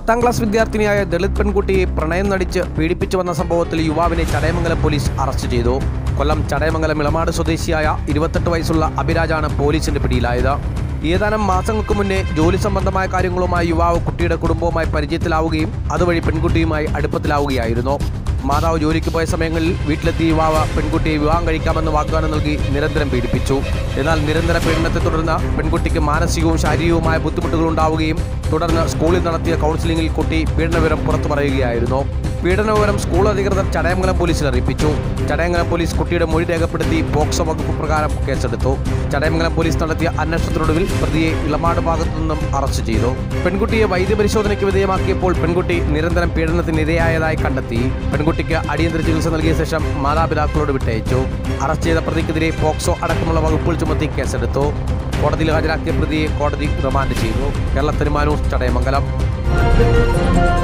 പത്താം ക്ലാസ് വിദ്യാർത്ഥിനിയായ ദളിത് പെൺകുട്ടിയെ പ്രണയം നടിച്ച് പീഡിപ്പിച്ചു വന്ന സംഭവത്തിൽ യുവാവിനെ ചടയമംഗലം പോലീസ് അറസ്റ്റ് ചെയ്തു കൊല്ലം ചടയമംഗലം ഇളമാട് സ്വദേശിയായ ഇരുപത്തെട്ട് വയസ്സുള്ള അഭിരാജാണ് പോലീസിന്റെ പിടിയിലായത് ഏതാനും മാസങ്ങൾക്ക് മുന്നേ ജോലി സംബന്ധമായ കാര്യങ്ങളുമായി യുവാവ് കുട്ടിയുടെ കുടുംബവുമായി പരിചയത്തിലാവുകയും അതുവഴി പെൺകുട്ടിയുമായി അടുപ്പത്തിലാവുകയായിരുന്നു മാതാവ് ജോലിക്ക് പോയ സമയങ്ങളിൽ വീട്ടിലെത്തിയ യുവാവ് പെൺകുട്ടിയെ വിവാഹം കഴിക്കാമെന്ന് വാഗ്ദാനം നൽകി നിരന്തരം പീഡിപ്പിച്ചു എന്നാൽ നിരന്തര പീഡനത്തെ തുടർന്ന് പെൺകുട്ടിക്ക് മാനസികവും ശാരീരികവുമായ ബുദ്ധിമുട്ടുകൾ ഉണ്ടാവുകയും തുടർന്ന് സ്കൂളിൽ നടത്തിയ കൗൺസിലിംഗിൽ കുട്ടി പീഡനവിവരം പുറത്തു പറയുകയായിരുന്നു പീഡനവിവരം സ്കൂൾ അധികൃതർ ചടയമംഗലം പോലീസിൽ അറിയിപ്പിച്ചു ചടയമംഗലം പോലീസ് കുട്ടിയുടെ മൊഴി രേഖപ്പെടുത്തി പോക്സോ വകുപ്പ് പ്രകാരം കേസെടുത്തു ചടയമംഗലം പോലീസ് നടത്തിയ അന്വേഷണത്തിനൊടുവിൽ പ്രതിയെ ഇളമാട് ഭാഗത്തു നിന്നും അറസ്റ്റ് ചെയ്തു പെൺകുട്ടിയെ വൈദ്യപരിശോധനയ്ക്ക് വിധേയമാക്കിയപ്പോൾ പെൺകുട്ടി നിരന്തരം പീഡനത്തിന് ഇരയായതായി കണ്ടെത്തി പെൺകുട്ടിക്ക് അടിയന്തര ചികിത്സ നൽകിയ ശേഷം മാതാപിതാക്കളോട് വിട്ടയച്ചു അറസ്റ്റ് ചെയ്ത പ്രതിക്കെതിരെ പോക്സോ അടക്കമുള്ള വകുപ്പുകൾ ചുമത്തി കേസെടുത്തു കോടതിയിൽ ഹാജരാക്കിയ പ്രതിയെ കോടതി റിമാൻഡ് ചെയ്തു കേരളത്തിന് മാനൂസ് ചടയമംഗലം